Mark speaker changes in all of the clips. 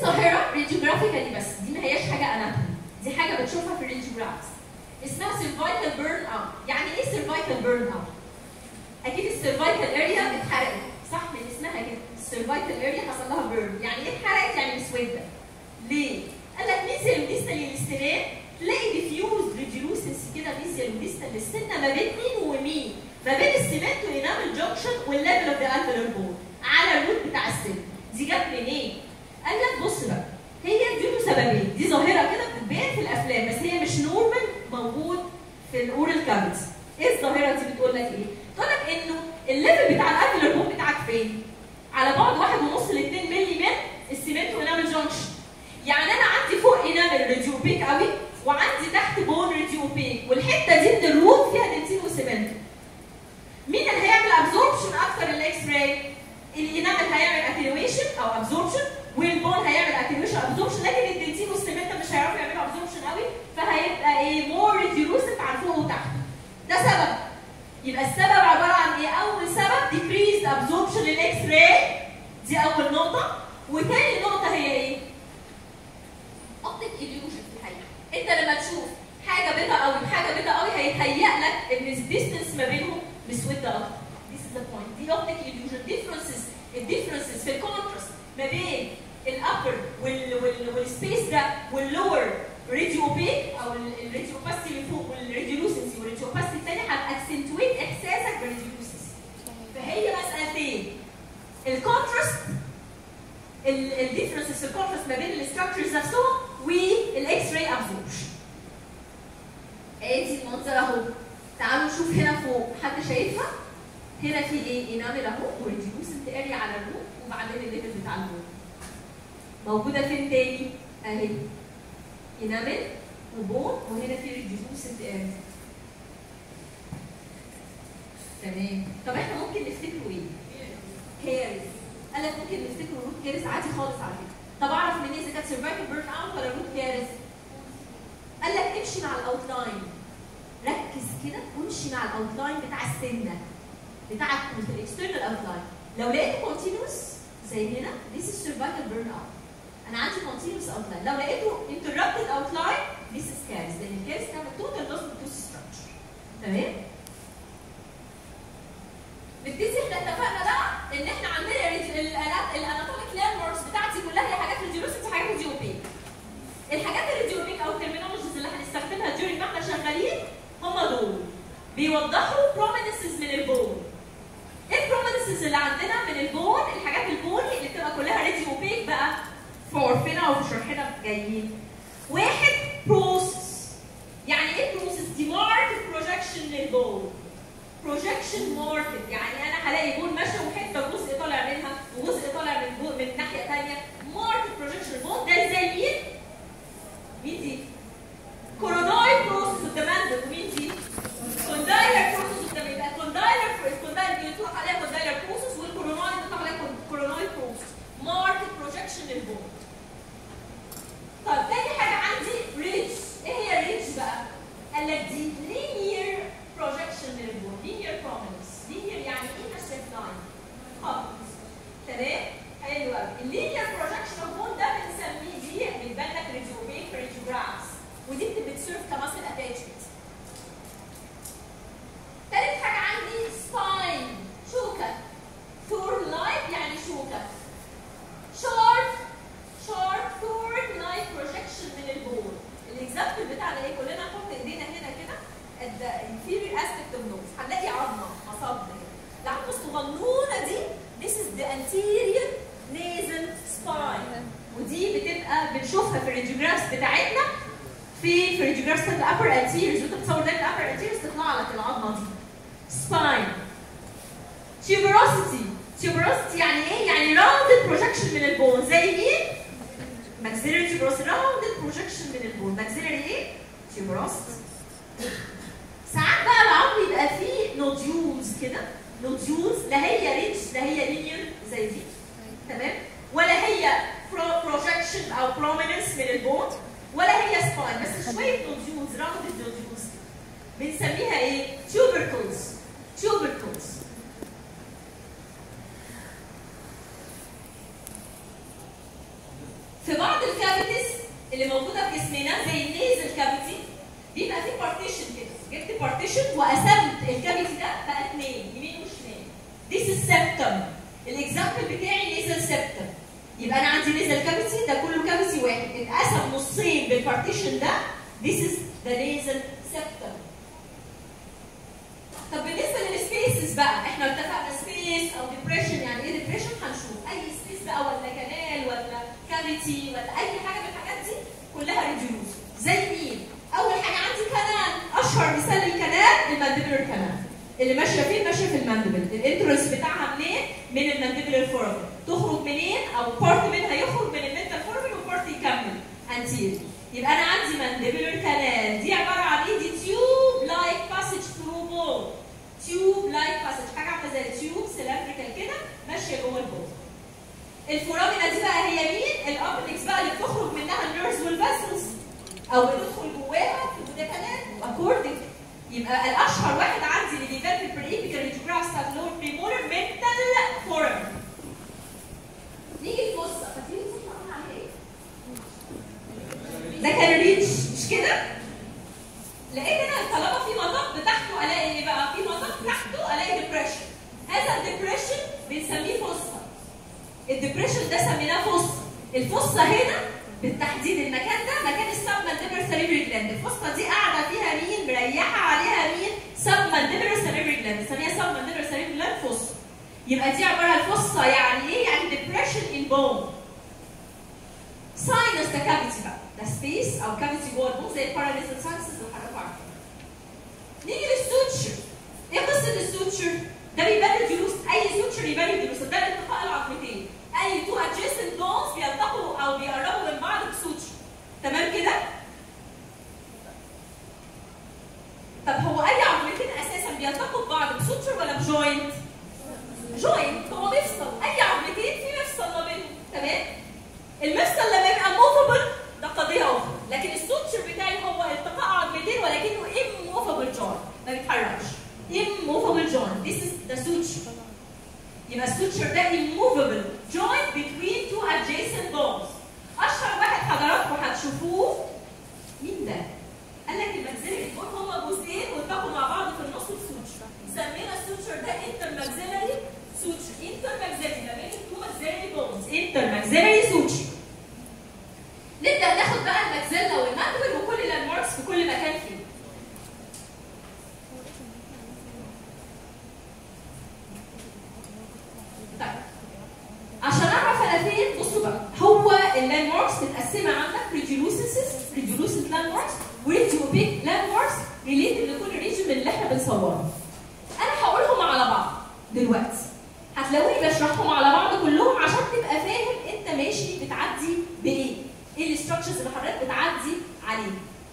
Speaker 1: ظاهره راديوجرافيكالي بس دي ما هياش حاجه اناتومي دي حاجه بتشوفها في الراديوجرافز اسمها سيرفايكال بيرن اوت يعني ايه سيرفايكال بيرن اوت اكيد السيرفايكال اريا اتحرقت صح من اسمها كده السيرفايكال اريا حصل لها بيرن يعني ايه اتحرقت يعني مسوده ليه قال لك ميزيال وديستال للاستنان تلاقي ديفيوز ريديوسنس كده ميزيال وديستال للسنه ما بين مين ومين ما بين السيمنت وانامل جنكشن والليفل اوف ذا الفيلر بون على الروت بتاع السن دي جت منين إيه؟ قال لك بص بقى هي دي له سببين دي ظاهره كده بتبان في الافلام بس هي مش نورمال موجود في الاورال كافيتي ايه الظاهره دي بتقول لك ايه؟ بتقول لك انه الليفل بتاع الالفيلر بون بتاعك فين؟ على بعد واحد ونص ل 2 مللي من السيمنت وانامل جنكشن يعني انا عندي فوق انامل ريديوبيك قوي وعندي تحت بون ريديوبيك والحته دي من الروت فيها دنتين وسيمنت مين اللي هيعمل ابزوربشن اكتر الاكس راي؟ الانامل هيعمل اتنيويشن او ابزوربشن والبون هيعمل اتنيويشن ابزوربشن لكن الدنتين والسيمنت مش هيعرفوا يعملوا ابزوربشن قوي فهيبقى ايه مور ريديوسد عن فوق وتحت ده سبب يبقى السبب عباره عن ايه؟ اول سبب decreased absorption للاكس راي دي اول نقطه وتاني نقطه هي ايه؟ اوبتيك illusion في الحقيقه انت لما تشوف حاجه بيضاء قوي بحاجه بيضاء قوي هيتهيأ لك ان الديستنس ما بينهم مسوده اكتر This is the point دي اوبتيك illusion differences الديفرنسز في الكونتراست ما بين الابر وال وال والسبيس ده واللور راديو اوبيك او الراديو اوباستي اللي فوق والراديولوسنسي والراديو اوباستي الثاني هتاكسنتويت احساسك بالراديولوسنسي فهي مسالتين الكونتراست الديفرنسز في الكونتراست ما بين الاستراكشرز نفسهم والاكس راي ابزوربشن ادي المنظر اهو تعالوا نشوف هنا فوق حد شايفها هنا في ايه انامل اهو وريديوسنت اريا على الروت وبعدين الليفل بتاع الروت موجوده فين تاني اهي انامل وبون وهنا في ريديوسنت اريا تمام طب احنا ممكن نفتكره ايه كارث قال لك ممكن نفتكره روت كارث عادي خالص على فكره طب اعرف منين اذا كانت سيرفايكال بيرن اوت ولا روت كارث قال لك امشي مع الاوتلاين ركز كده وامشي مع الاوتلاين بتاع السنه بتاعك في الاكسترنال اوتلاين لو لقيته كونتينوس زي هنا this is cervical burn out انا عندي continuous outline لو لقيته interrupted outline this is caries لان الكارث تعمل total loss of tooth structure تمام نبتدي احنا اتفقنا بقى ان احنا عندنا الاناتوميك لاندماركس بتاعتي كلها هي حاجات ريديولوسيس وحاجات ريديوبيك الحاجات الريديوبيك او الترمينولوجيز اللي هنستخدمها during ما احنا شغالين هم دول بيوضحوا prominences من البون ايه البرومينسز اللي عندنا من البون الحاجات البوني اللي بتبقى كلها ريدي اوبيك بقى في عرفنا وفي شرحنا جايين واحد بروسس يعني ايه بروسس دي ماركت بروجكشن للبون بروجكشن ماركت يعني انا هلاقي بون ماشيه وحته جزء طالع منها وجزء طالع من بون من ناحيه ثانيه ماركت بروجكشن البون ده زي مين؟ مين دي؟ كوروناي بروسس والدماندل ومين دي؟ كوندايلر بروسس والدماندل يبقى كوندايلر الكوندايلر بيطلق عليها كوندايلر بروسس والكوروناي بيطلق عليها كوروناي بروسس ماركت بروجكشن للبون طب تاني حاجه عندي ريتش ايه هي الريتش بقى؟ قال لك دي linear projection للبون linear prominence linear يعني ايه straight line خط تمام؟ حلو قوي اللينير بروجكشن اوف بون ده بنسميه دي بتبان لك ريديوبيك ريديوجرافز ودي بتسيرف كماسل اتاتشمنت تالت حاجة عندي سباين شوكة ثور لايك يعني شوكة شارب شارب ثور لايك بروجكشن من البون الاكزامبل بتاعنا ايه كلنا نحط ايدينا هنا كده at the inferior aspect of nose هنلاقي عظمة مصاب كده العظمة الصغنونة دي this is the anterior nasal spine ودي بتبقى بنشوفها في الراديوجرافز بتاعتنا في في الراديوجرافز بتاعت الابر انتيريورز وانت بتصور ده الابر انتيريورز تطلع لك العظمه دي spine tuberosity tuberosity يعني ايه؟ يعني rounded projection من البون زي مين؟ maxillary tuberosity rounded projection من البون maxillary ايه؟ tuberosity ساعات بقى العظم يبقى فيه نوديولز كده نوديولز لا هي ريتش لا هي لينير زي دي تمام؟ ولا هي بروجكشن او prominence من البون ولا هي سباين بس شويه نوديولز راوندد نوديولز بنسميها ايه؟ tubercles tubercles في بعض الكافيتيز اللي موجوده في جسمنا زي النيزل كافيتي بيبقى في بارتيشن كده جبت بارتيشن وقسمت الكافيتي ده بقى اثنين يمين وشمال This is septum الاكزامبل بتاعي نيزل septum يبقى انا عندي نيزل كافيتي ده كله كافيتي واحد اتقسم نصين بالبارتيشن ده This is the nasal septum طب بالنسبه للسبيسز بقى احنا اتفقنا سبيس او ديبريشن يعني ايه ديبريشن هنشوف اي سبيس بقى ولا كانال ولا كافيتي ولا اي حاجه من الحاجات دي كلها ريديوز زي مين؟ اول حاجه عندي كانال اشهر مثال للكانال المانديبلر كانال اللي ماشيه فين؟ ماشيه في المانديبل الانترنس بتاعها منين؟ من المانديبلر فورمن تخرج منين؟ او بارت منها يخرج من المنتال فورمن وبارت يكمل انتير يبقى انا عندي مانديبلر كانال دي عباره عن ايه؟ دي تيوب لايك باسج ثرو بول تيوب لايك باسج حاجه عامله زي تيوب سيلندريكال كده ماشيه جوه البول الفورامينا دي بقى هي مين؟ الابنكس بقى اللي بتخرج منها النيرز والفاسلز او بتدخل جواها في الودكانات اكوردنج يبقى الاشهر واحد عندي اللي بيبان في البريبيكال ريتروجراف ستافلور بريمولر منتال فورم نيجي الفصه فاكرين الفصه قلنا عليها ايه؟ ده كان ريتش مش كده؟ لقيت انا طالما في مطب تحته الاقي ايه بقى؟ في مطب تحته الاقي ديبريشن هذا الديبريشن بنسميه فصه الديبريشن ده سميناه فصه الفصه هنا بالتحديد المكان ده مكان السبمندبر سيريبري جلاند الفصه دي قاعده فيها مين مريحه عليها مين سبمندبر سيريبري جلاند نسميها سبمندبر سيريبري جلاند فصه يبقى دي عباره عن فصه يعني ايه يعني ديبريشن ان بون ساينس ده كافيتي بقى ده سبيس او كافيتي جوه البون زي الباراليزال ساينسز اللي حضراتكم عارفين نيجي للسوتشر ايه قصه السوتشر ده بيبان الجلوس اي سوتشر يبان الجلوس ده التقاء العظمتين اي تو adjacent bones بيلتقوا او بيقربوا من بعض بسوتشر تمام كده طب هو اي عظمتين اساسا بيلتقوا ببعض بسوتشر ولا بجوينت جوينت هو مفصل اي عظمتين في مفصل ما بينهم تمام المفصل لما يبقى موفبل ده قضيه اخرى لكن السوتشر بتاعي هو التقاء عظمتين ولكنه immovable joint ما بيتحركش immovable joint this is the suture يبقى السوتشر ده immovable joint between two adjacent bones اشهر واحد حضراتكم هتشوفوه مين ده؟ قال لك الماكسيلري بون هما جزئين والتقوا مع بعض في النص السوتشر سمينا السوتشر ده انتر ماكسيلري سوتشر انتر ماكسيلري ما بين التو ماكسيلري بونز انتر ماكسيلري سوتشر نبدا ناخد بقى الماكسيلا والماندبل وكل اللاندماركس في كل مكان فيه طيب عشان اعرف انا فين بصوا بقى هو اللاند ماركس متقسمه عندك ريديولوسنسز ريديولوسنت لاند ماركس وريديوبيك لاند ماركس ريليتد لكل ريجن من اللي احنا بنصوره انا هقولهم على بعض دلوقتي هتلاقوني بشرحهم على بعض كلهم عشان تبقى فاهم انت ماشي بتعدي بايه ايه الاستراكشرز اللي حضرتك بتعدي عليه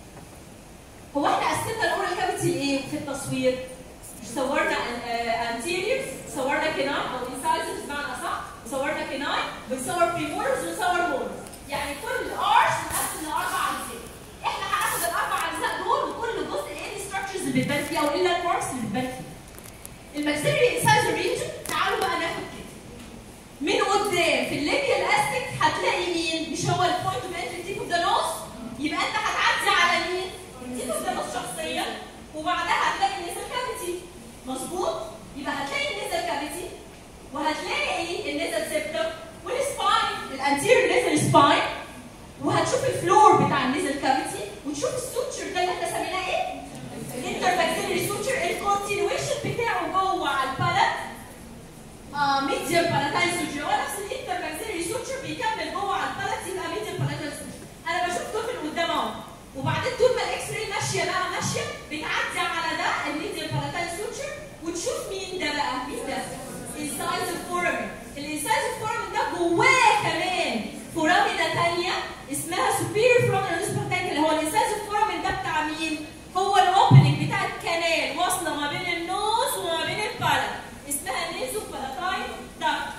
Speaker 1: هو احنا قسمنا الاورال كافيتي لايه في التصوير مش صورنا انتيريورز صورنا كناين او انسايزرز بمعنى اصح صورنا كناين بنصور بريمورز ونصور مورز يعني كل ارش بنقسم لاربع اجزاء احنا هناخد الاربع اجزاء دول وكل جزء ايه الاستراكشرز اللي بتبان فيه او ايه اللاند ماركس اللي بتبان فيه الماكسيلري انسايزر ريجن تعالوا بقى ناخد كده من قدام في الليبيال استك هتلاقي مين مش هو البوينت اوف انتري تيب اوف ذا نوز يبقى انت هتعدي على مين التيب اوف ذا نوز شخصيا وبعدها هتلاقي النيزل كافيتي مظبوط يبقى هتلاقي النيزل كافيتي وهتلاقي النيزل سيبتم والسباين الانتيريور نيزل سباين وهتشوف الفلور بتاع النيزل كافيتي وتشوف السوتشر ده اللي احنا سميناه ايه؟ الانتربكتيريال سوتشر الكونتينيويشن بتاعه جوه على البالت اه ميديال بالاتاين سوتشر هو نفس الانتربكتيريال سوتشر بيكمل جوه على البالت يبقى ميديال بالاتاين سوتشر انا بشوف دول من قدام اهو وبعدين طول ما الاكس راي ماشيه بقى ماشيه بتعدي على ده الميديال بالاتاين سوتشر وتشوف مين ده بقى مين ده الانسايز فورامين الانسايز فورامين ده جواه كمان فورامينا ثانيه اسمها سوبيريور فورامين نسبه اللي هو الانسايز فورامين ده بتاع مين؟ هو الاوبننج بتاع الكنال واصله ما بين النوز وما بين البالت اسمها نيزو بالاتاين داكت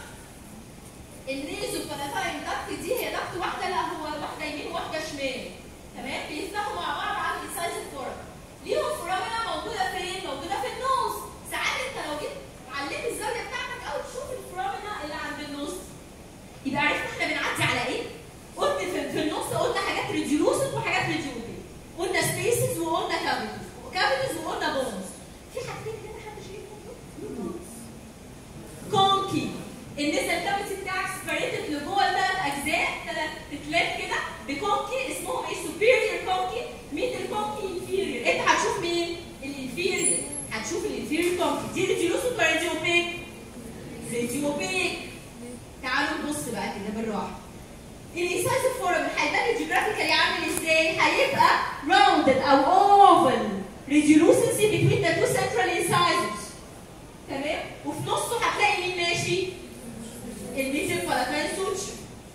Speaker 1: النيزو بالاتاين داكت دي هي داكت واحده لا هو واحده يمين وواحده شمال تمام بيفتحوا مع بعض على الانسايز فورامين ليهم فورامينا موجوده فين؟ موجوده في النوز ساعات انت لو جيت علمت الزاويه بتاعتك او تشوف الفورامينا اللي عند النص يبقى عرفنا احنا بنعدي على ايه؟ قلت تتلات كده بكونكي اسمهم ايه superior كونكي مين الكونكي inferior انت هتشوف مين الانفيريور هتشوف الانفيريور كونكي دي ريديوسد ولا ريديوبيك ريديوبيك تعالوا نبص بقى كده بالراحه الانسايز فورم هيبان جيوغرافيكالي عامل ازاي هيبقى راوندد او اوفل ريديوسنسي between the two central incisors تمام وفي نصه هتلاقي مين ماشي الميزل فالاتاين سوتشر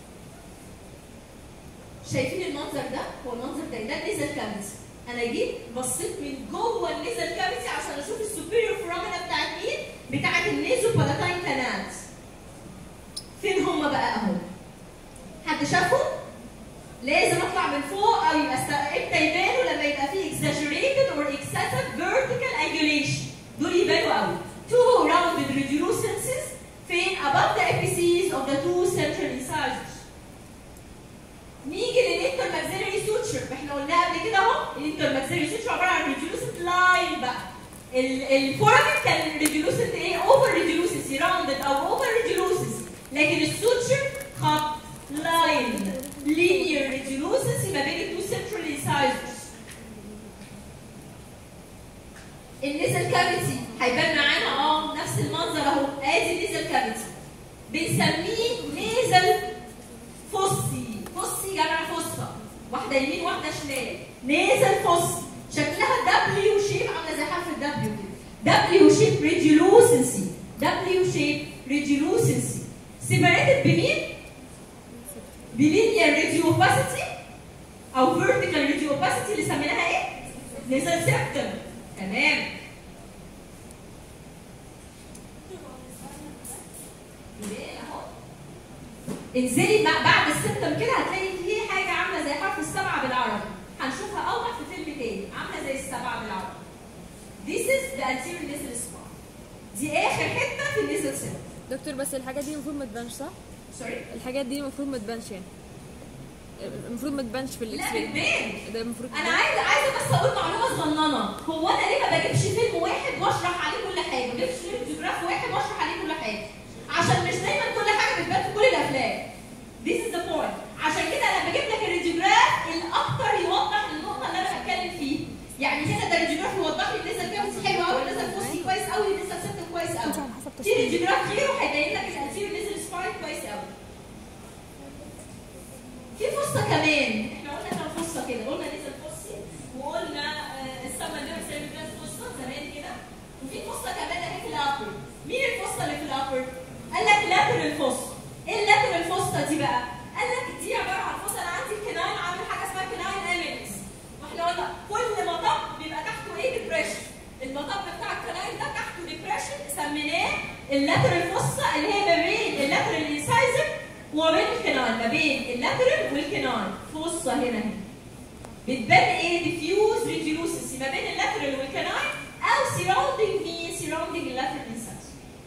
Speaker 1: شايفين المنظر ده هو المنظر ده ده النيزل كافيتي انا جيت بصيت من جوه النيزل كافيتي عشان اشوف السوبيريور فورامينا بتاعت مين بتاعت النيزو فالاتاين كانالز فين هم بقى اهو حد شافهم لازم اطلع من فوق او يبقى است- امتى يبانوا لما يبقى فيه exaggerated or excessive vertical angulation دول يبانوا قوي two rounded radiolucences فين above the apices of the two central incisors نيجي للانتر ماكسيلري سوتشر احنا قلنا قبل كده اهو الانتر ماكسيلري سوتشر عباره عن ريديولوسنت لاين بقى الفورامين كان ريديولوسنت ايه اوفر ريديولوسنسي راوندد او اوفر ريديولوسنسي لكن السوتشر خط لاين لينير ريديولوسنسي ما بين التو سنترال انسايزرز النيزل كافيتي هيبان معانا اه نفس المنظر اهو ادي النيزل كافيتي بنسميه نيزل فصي فصي جمع فصة واحدة يمين واحدة شمال نيزل فصي شكلها دبليو شيب عاملة زي حرف الدبليو كده دبليو شيب ريديولوسنسي دبليو شيب ريديولوسنسي سيبريتد بمين؟ بلينير ريديوباسيتي او فيرتيكال ريديوباسيتي اللي سميناها ايه؟ نيزل سيبتم تمام يبقى اهو انزلي بع- بعد السبتم كده هتلاقي في حاجه عامله زي حرف السبعه بالعربي هنشوفها اوضح في فيلم تاني عامله زي السبعه بالعربي This is the anterior nasal spine دي اخر حته في النيزل سيبتم
Speaker 2: دكتور بس الحاجات دي المفروض ما تبانش صح؟
Speaker 1: سوري
Speaker 2: الحاجات دي المفروض ما تبانش يعني المفروض ما تبانش في
Speaker 1: لا
Speaker 2: الاكس
Speaker 1: بتبان
Speaker 2: ده المفروض
Speaker 1: انا عايزه عايزه بس اقول معلومه صغننه هو انا ليه ما بجيبش فيلم واحد واشرح عليه كل حاجه ما بجيبش فيلم جغراف واحد واشرح عليه كل حاجه عشان مش دايما كل حاجه بتبان في كل الافلام This is the point عشان كده انا بجيب لك الريديوجراف الاكتر يوضح النقطه اللي انا بتكلم فيها يعني هنا ده الريديوجراف يوضح لي النزل كافيتي حلو قوي النزل فوسي كويس قوي النزل سبتم كويس قوي في ريديوجراف غيره هيبين لك الانتيريور نزل سباين كويس قوي في فصة كمان احنا قلنا كام فصة كده قلنا نزل فصي وقلنا آه، السما نيرف سيرفيس فصة زمان كده وفي فصة كمان اهي في الابر مين الفصة اللي في الابر؟ قال لك لاترال فصة ايه اللاترال فصة دي بقى؟ قال لك دي عبارة عن فصة انا عندي الكناين عامل حاجة اسمها كناين امينس واحنا قلنا كل مطب بيبقى تحته ايه ديبريشن المطب بتاع الكناين ده تحته ديبريشن سميناه اللاترال فصة اللي هي ما بين اللاترال انسايزر وما بين الكناين ما بين اللاترال والكناين فصة هنا هنا بتبان ايه ديفيوز ريديوسنسي ما بين اللاترال والكناين او سيراوندينج مين سيراوندينج اللاترال انسايزر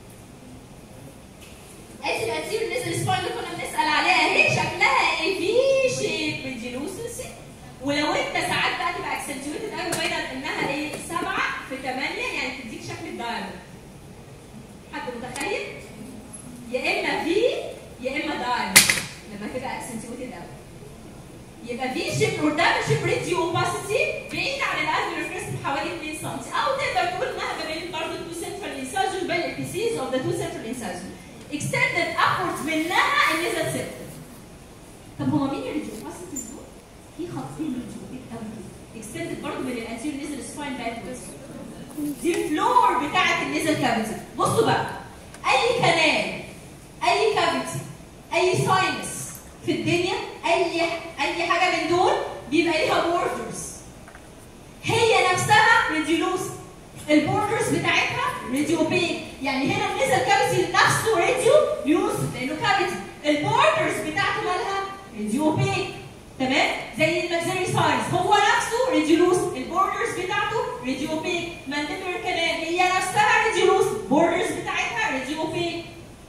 Speaker 1: ادي الانتيريور نزل سباين اللي كنا بنسال عليها اهي شكلها ايه في شيب ريديوسنسي ولو انت ساعات بقى تبقى اكسنتويتد قوي باينه انها ايه سبعه في ثمانيه يعني تديك شكل الدايموند حد متخيل؟ يا اما في يا اما دايموند لما تبقى اكسنتويتد قوي يبقى في شيب قدام شيب ريديو اوباسيتي بعيد عن الالفيولار كريست بحوالي 2 سم او تقدر تقول انها ما بين برضه التو سنترال انساجر بين البيسيز اوف ذا تو سنترال انساجر extended upwards منها النزل سيبتم طب هو مين الريديو اوباسيتيز دول؟ في خطين ريديو قوي extended برضه من الانتيريور نزل سباين باكوردز دي الفلور بتاعت النزل كافيتي بصوا بقى اي كنال اي كافيتي اي ساينس في الدنيا اي اي حاجه من دول بيبقى ليها بوردرز هي نفسها ريديولوس البوردرز بتاعتها ريديوبيك يعني هنا النزل كافيتي نفسه راديو ليوس لانه كافيتي البوردرز بتاعته مالها ريديوبيك تمام زي الماكسيلري ساينس هو نفسه ريديولوس البوردرز بتاعته ريديوبيك مانديبلر كانال هي نفسها ريديولوس بوردرز بتاعتها ريديوبيك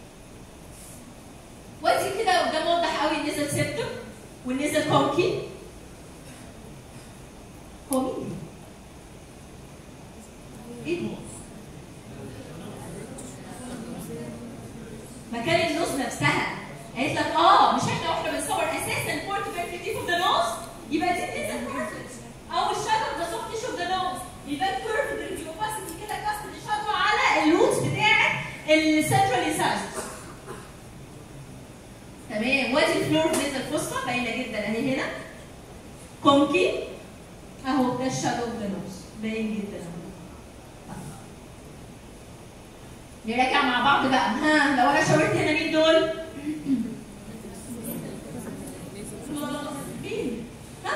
Speaker 1: وادي كده قدام واضح قوي النزل سيبتم والنزل كونكي هو مين؟ ايه ده؟ مكان النوز نفسها قالت لك اه مش احنا واحنا بنصور اساسا كل الفلور اوف نيزل فوسفا باينه جدا اهي هنا كونكي اهو ده الشادو اوف ذا نوز باين جدا اهو نراجع مع بعض بقى ها لو انا شاورت هنا مين دول؟ مين؟ ها؟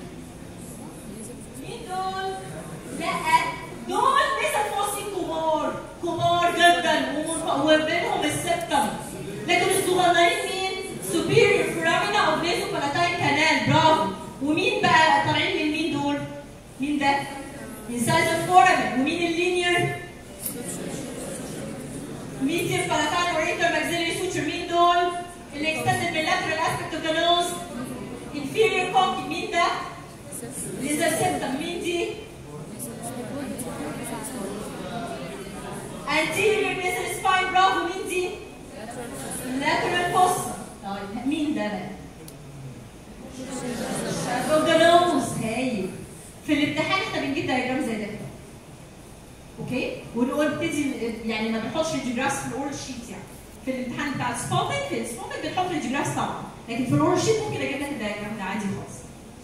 Speaker 1: مين دول؟ لا دول نزل فوسي كبار كبار جدا ومن- وبينهم السبتم لكن الصغيرين مين؟ superior foramina of nasopalatine canal برافو ومين بقى طالعين من مين دول؟ مين ده؟ incisor foramen ومين اللينير؟ medial palatine oriental maxillary suture مين دول؟ اللي extended bilateral aspect of the nose inferior conch مين ده؟ ليزر سيبتم مين دي؟ anterior nasal spine برافو مين دي؟ lateral fossa طيب مين ده بقى؟ shadow the nose هايل في الامتحان احنا بنجيب دايجرام زي ده كده اوكي ونقول نبتدي يعني ما بنحطش الجيوغراف في الاورال شيت يعني في الامتحان بتاع السبوتنج في السبوتنج بنحط الجيوغراف طبعا لكن في الاورال شيت ممكن اجيب لك الدايجرام ده عادي خالص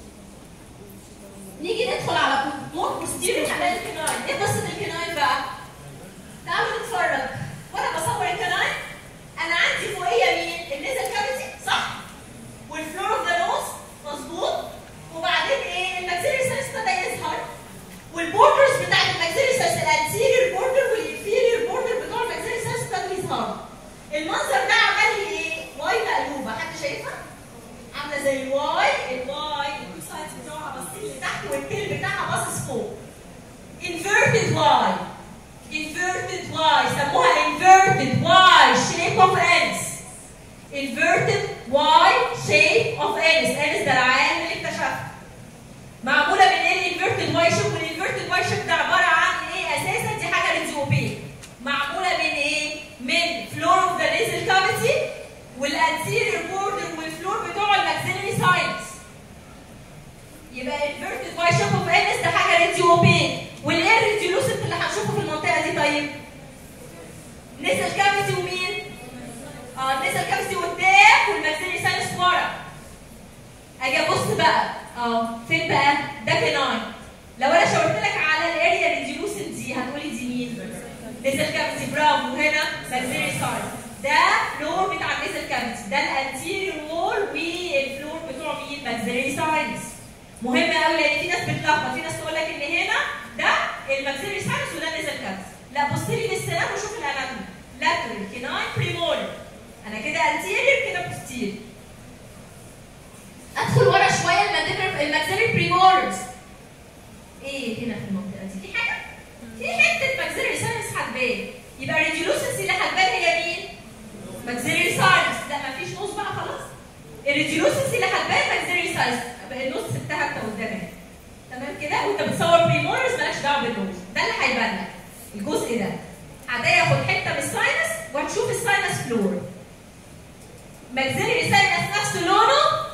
Speaker 1: نيجي ندخل على مور بوستيريور على الكناين ايه قصه الكناين بقى؟ تعالوا نتفرج وانا بصور الكناين انا عندي فوقيه مين؟ النيزل كافيتي صح؟ والفلور اوف ذا نوز مظبوط وبعدين ايه؟ الماكسيلري ساينس ابتدى يظهر والبوردرز بتاعت الماكسيلري ساينس الانتيريور بوردر والانفيريور بوردر بتوع الماكسيلري ساينس ابتدوا يظهروا المنظر ده عمل لي ايه؟ واي مقلوبه حد شايفها؟ عامله زي الواي الواي التو سايدز بتوعها باصين لتحت والتيل بتاعها باصص فوق inverted Y inverted Y سموها inverted Y shape of ants inverted Y shape of ants ants ده العالم اللي اكتشفها معموله من ايه الانفيرتد واي شيب والانفيرتد واي شيب ده عباره عن ايه اساسا دي حاجه ريزيوبين معموله من ايه من فلور اوف ذا نيزل كافيتي والانتيريور بوردر والفلور بتوع الماكسيلري ساينس يبقى الانفيرتد واي شيب اوف انس ده حاجه ريديوبين والايه ريديولوسنت اللي هنشوفه في المنطقه دي طيب نيزل كافيتي ومين؟ اه نيزل كافيتي قدام والماكسيلري ساينس ورا اجي ابص بقى اه فين بقى؟ ده كناين لو انا شاورت لك على الاريا ريديولوسنت دي هتقولي دي مين؟ نيزل كافيتي برافو هنا ماكسيلري ساينس ده فلور بتاع النيزل كافيتي ده الانتيريور وول والفلور بتوع مين؟ ماكسيلري ساينس مهم قوي لان في ناس بتلخبط في ناس تقول لك ان هنا ده الماكسيلري ساينس وده نيزل كافيتي لا بص لي للسلام وشوف الاناتومي لاترال كيناين بريمولر انا كده انتيريور كده بوستيريور ادخل ورا شويه المانديبر الماكسيلري بريمولرز ايه هنا في المنطقه دي في حاجه في حته ماكسيلري ساينس هتبان يبقى الريديولوسنس اللي هتبان هي مين ماكسيلري ساينس لا مفيش نص بقى خلاص الريديولوسنس اللي هتبان ماكسيلري ساينس بقى النص سبتها انت قدامك تمام كده وانت بتصور بريمولرز مالكش دعوه بالنص ده اللي هيبان لك الجزء ده هتاخد حته من الساينس وهتشوف الساينس فلور ماكسيلري ساينس نفسه لونه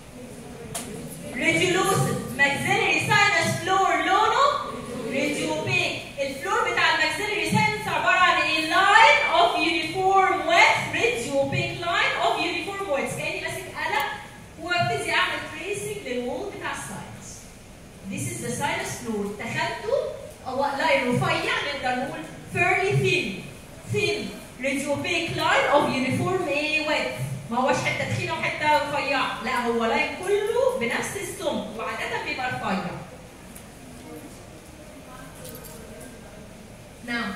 Speaker 1: ريديولوسن ماكسيلري ساينس فلور لونه ريديوبيك الفلور بتاع الماكسيلري ساينس عباره عن ايه لاين اوف يونيفورم ويت ريديوبيك لاين اوف يونيفورم ويت كاني ماسك قلم وابتدي اعمل تريسنج للوول بتاع الساينس This is the sinus fluid دخلته هو لاين رفيع نقدر نقول fairly thin thin radiopaque line of uniform ايه width ما هوش حته تخينه وحته رفيعه لا هو لاين كله بنفس السمك وعاده بيبقى رفيع نعم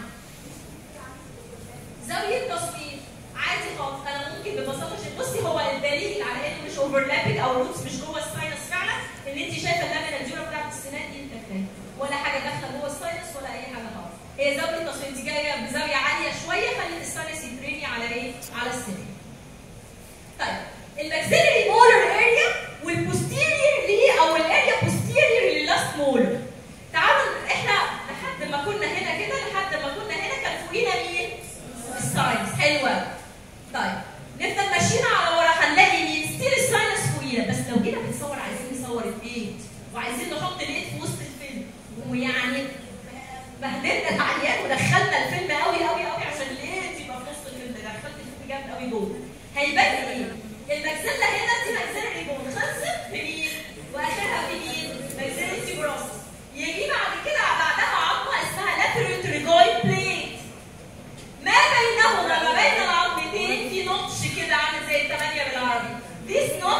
Speaker 1: زاويه تصوير عادي خالص انا ممكن ببساطه شديدة- بصي هو الدليل على انه مش اوفرلابنج او الروتس مش جوه الساينس فعلا ان انت شايفه اللامينا الجوره بتاعت السنان دي انت كفايه ولا حاجه داخله جوه الساينس ولا اي حاجه خالص هي زاويه التصوير دي جايه بزاويه عاليه شويه خلت الساينس يترمي على ايه؟ على السنان. طيب الماكسيلري مولر اريا والبوستيريور ليه او الاريا بوستيريور للاست مولر. تعالوا احنا لحد ما كنا هنا كده لحد ما كنا هنا كان فوقينا مين؟ الساينس حلوه طيب نفضل ماشيين على ورا هنلاقي مين؟ ستيل الساينس فوقينا بس لو جينا بنصور عايزين نصور البيت وعايزين نحط الايد في وسط الفيلم ويعني بهدلنا العيان ودخلنا الفيلم قوي قوي قوي عشان الايد يبقى في وسط الفيلم دخلت الفيلم جامد قوي جوه هيبان ايه؟ الماكسيلا هنا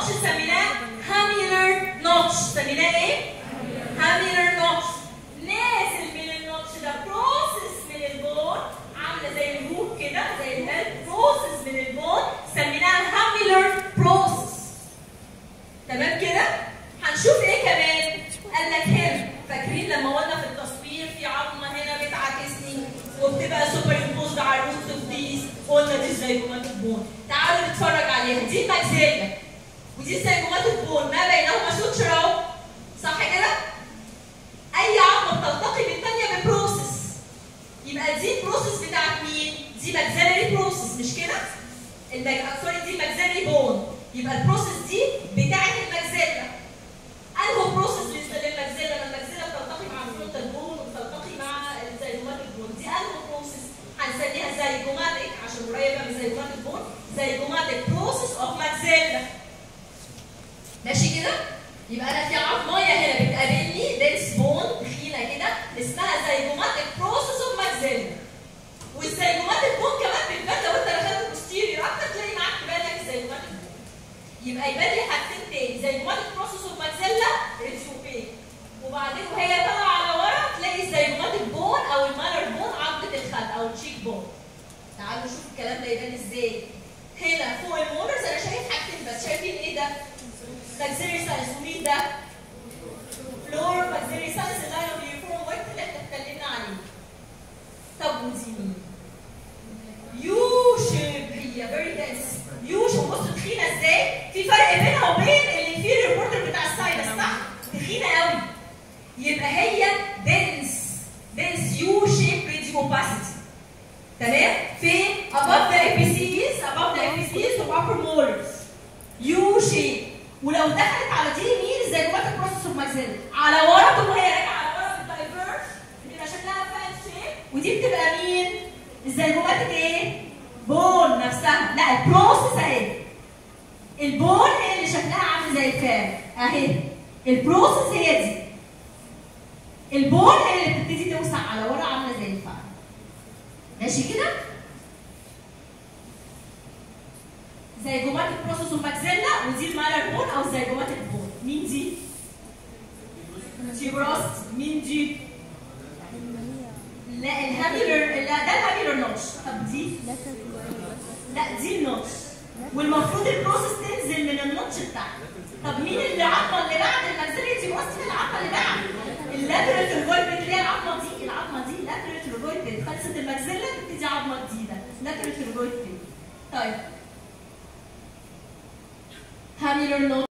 Speaker 1: نوتش سميناه هاميلر نوتش سميناه ايه؟ هاميلر نوتش نازل من النوتش ده بروسس من البون عامله زي الهوك كده زي القلب بروسس من البون سميناها هاميلر بروسس تمام كده؟ هنشوف ايه كمان؟ قال لك هنا فاكرين لما قلنا في التصوير في عظمه هنا بتعاكسني وبتبقى سوبر امبوزد على الروت اوف ديز قلنا دي الزيجوماتيك بون تعالوا نتفرج عليها دي الماكسيلا ودي الزيجوماتيك بون ما بينهما سوتشر اهو صح كده؟ اي عظمه بتلتقي بالثانيه ببروسس يبقى دي البروسس بتاعت مين؟ دي ماكسيلري بروسس مش كده؟ المج... سوري دي ماكسيلري بون يبقى البروسس دي بتاعت الماكسيلا انهو بروسس بالنسبه للماكسيلا لما الماكسيلا بتلتقي مع الفرونتال بون وبتلتقي مع الزيجوماتيك بون دي انهو بروسس هنسميها زيجوماتيك عشان قريبه من زيجوماتيك بون زيجوماتيك بروسس اوف ماكسيلا ماشي كده يبقى انا في عظمايه هنا بتقابلني دنس بون تخينه كده اسمها زيجوماتيك بروسس اوف ماكسيلا والزيجوماتيك بون كمان بتبان لو انت دخلت بوستيريور اكتر تلاقي معاك تبان لك الزيجوماتيك بون يبقى يبان لي حاجتين تاني زيجوماتيك بروسس اوف ماكسيلا ريزيوبيك وبعدين وهي طالعه على ورا تلاقي الزيجوماتيك بون او المانر بون عضله الخد او التشيك بون تعالوا نشوف الكلام ده يبان ازاي هنا فوق المونرز انا شايف حاجتين بس شايفين ايه ده؟ ماكسيلري ساينس ومين ده؟ فلور ماكسيلري ساينس اللاين اوف يونيفورم وايت اللي احنا اتكلمنا عليه طب ودي مين؟ يو شيب هي فيري دنس يو شيب بصوا تخينه ازاي؟ في فرق بينها وبين الانفيريور بوردر بتاع الساينس صح؟ تخينه قوي يبقى هي دنس دنس يو شيب ريديو اوباسيتي تمام؟ فين؟ above the APCs above the APCs of upper molars يو شيب ولو دخلت على دي يمين زي جوات بروسس اوف ماكسيلا على ورا طول ما هي راجعه على ورا بالدايفيرس بتبقى شكلها فان شيب ودي بتبقى مين؟ الزيجوماتيك ايه؟ بون نفسها لا البروسس اهي البون هي اللي شكلها عامل زي الفان اهي البروسس هي دي البون هي اللي بتبتدي توسع على ورا عامله زي الفان ماشي كده؟ زيجوماتيك بروسس اوف ماكسيلا ودي المالر بون او زيجوماتيك بون مين دي؟ تيبراست مين دي؟ لا الهاميلر لا ده الهاميلر نوتش طب دي؟ لا دي النوتش والمفروض البروسس تنزل من النوتش بتاعها طب مين اللي العظمه اللي بعد الماكسيلا تيبراست في العظمه اللي بعد؟ اللاترال تروجويد اللي هي العظمه دي العظمه دي لاترال تروجويد خلصت الماكسيلا تبتدي عظمه جديده لاترال تروجويد طيب هاميلر نوتش